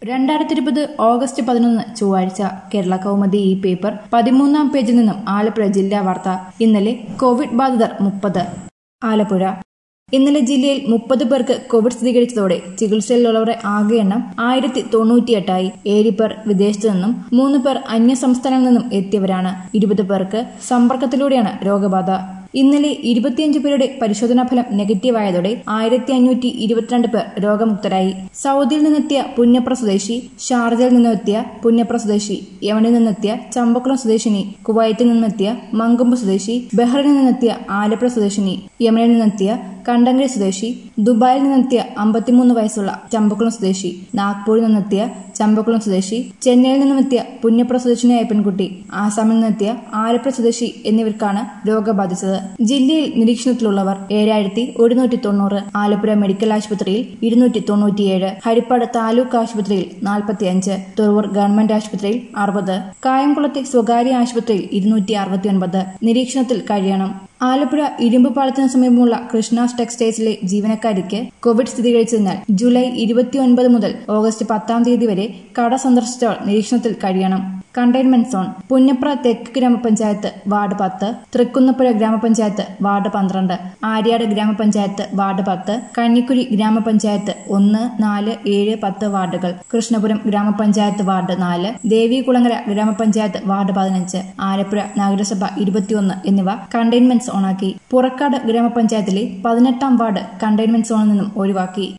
രണ്ടായിരത്തി ഇരുപത് ഓഗസ്റ്റ് പതിനൊന്ന് ചൊവ്വാഴ്ച കേരള കൗമുദി ഈ പേപ്പർ പതിമൂന്നാം പേജിൽ നിന്നും ആലപ്പുഴ ജില്ലാ വാർത്ത ഇന്നലെ കോവിഡ് ബാധിതർ മുപ്പത് ആലപ്പുഴ ഇന്നലെ ജില്ലയിൽ മുപ്പത് പേർക്ക് കോവിഡ് സ്ഥിരീകരിച്ചതോടെ ചികിത്സയിലുള്ളവരുടെ ആകെ എണ്ണം ആയിരത്തി തൊണ്ണൂറ്റിയെട്ടായി ഏഴ് പേർ വിദേശത്തു നിന്നും മൂന്ന് പേർ അന്യ സംസ്ഥാനങ്ങളിൽ നിന്നും എത്തിയവരാണ് ഇരുപത് പേർക്ക് സമ്പർക്കത്തിലൂടെയാണ് രോഗബാധ ഇന്നലെ ഇരുപത്തിയഞ്ച് പേരുടെ പരിശോധനാ ഫലം നെഗറ്റീവായതോടെ ആയിരത്തി അഞ്ഞൂറ്റി ഇരുപത്തിരണ്ട് പേർ രോഗമുക്തരായി സൗദിയിൽ നിന്നെത്തിയ പുന്നപ്ര സ്വദേശി ഷാർജയിൽ നിന്നെത്തിയ പുന്നപ്ര സ്വദേശി യമനിൽ നിന്നെത്തിയ ചമ്പക്കുളം സ്വദേശിനി കുവൈറ്റിൽ നിന്നെത്തിയ മങ്കൊമ്പ് സ്വദേശി ബഹ്റിനിൽ നിന്നെത്തിയ ആലപ്പുഴ സ്വദേശിനി യമനിൽ നിന്നെത്തിയ കണ്ടങ്കരി സ്വദേശി ദുബായിൽ നിന്നെത്തിയ അമ്പത്തിമൂന്ന് വയസ്സുള്ള ചമ്പക്കുളം സ്വദേശി നാഗ്പൂരിൽ നിന്നെത്തിയ ചമ്പക്കുളം സ്വദേശി ചെന്നൈയിൽ നിന്നുമെത്തിയ പുന്നപ്ര സ്വദേശിനിയായ പെൺകുട്ടി ആസാമിൽ നിന്നെത്തിയ ആലപ്പുഴ സ്വദേശി എന്നിവർക്കാണ് രോഗം ബാധിച്ചത് ജില്ലയിൽ നിരീക്ഷണത്തിലുള്ളവർ ഏഴായിരത്തി ഒരുന്നൂറ്റി തൊണ്ണൂറ് ആലപ്പുഴ മെഡിക്കൽ ആശുപത്രിയിൽ ഇരുന്നൂറ്റി തൊണ്ണൂറ്റിയേഴ് ഹരിപ്പാട് താലൂക്ക് ആശുപത്രിയിൽ നാൽപ്പത്തിയഞ്ച് തുറവൂർ ഗവൺമെന്റ് ആശുപത്രിയിൽ അറുപത് കായംകുളത്തെ സ്വകാര്യ ആശുപത്രിയിൽ ഇരുന്നൂറ്റി അറുപത്തിയൊൻപത് നിരീക്ഷണത്തിൽ കഴിയണം ആലപ്പുഴ ഇരുമ്പുപാളത്തിന് സമീപമുള്ള കൃഷ്ണാസ് ടെക്സ്റ്റൈൽസിലെ ജീവനക്കാരിക്ക് കോവിഡ് സ്ഥിരീകരിച്ചതിനാൽ ജൂലൈ ഇരുപത്തിയൊൻപത് മുതൽ ഓഗസ്റ്റ് പത്താം തീയതി വരെ കട സന്ദർശിച്ചവർ നിരീക്ഷണത്തിൽ കഴിയണം കണ്ടെയ്ൻമെന്റ് സോൺ പുന്നപ്ര തെക്ക് ഗ്രാമപഞ്ചായത്ത് വാർഡ് പത്ത് തൃക്കുന്നപ്പുഴ ഗ്രാമപഞ്ചായത്ത് വാർഡ് പന്ത്രണ്ട് ആര്യാട് ഗ്രാമപഞ്ചായത്ത് വാർഡ് പത്ത് കഞ്ഞിക്കുഴി ഗ്രാമപഞ്ചായത്ത് ഒന്ന് നാല് ഏഴ് പത്ത് വാർഡുകൾ കൃഷ്ണപുരം ഗ്രാമപഞ്ചായത്ത് വാർഡ് നാല് ദേവികുളങ്ങര ഗ്രാമപഞ്ചായത്ത് വാർഡ് പതിനഞ്ച് ആലപ്പുഴ നഗരസഭ ഇരുപത്തിയൊന്ന് എന്നിവ കണ്ടെയ്ൻമെന്റ് സോണാക്കി പുറക്കാട് ഗ്രാമപഞ്ചായത്തിലെ പതിനെട്ടാം വാർഡ് കണ്ടെയ്ൻമെന്റ് സോണിൽ നിന്നും ഒഴിവാക്കി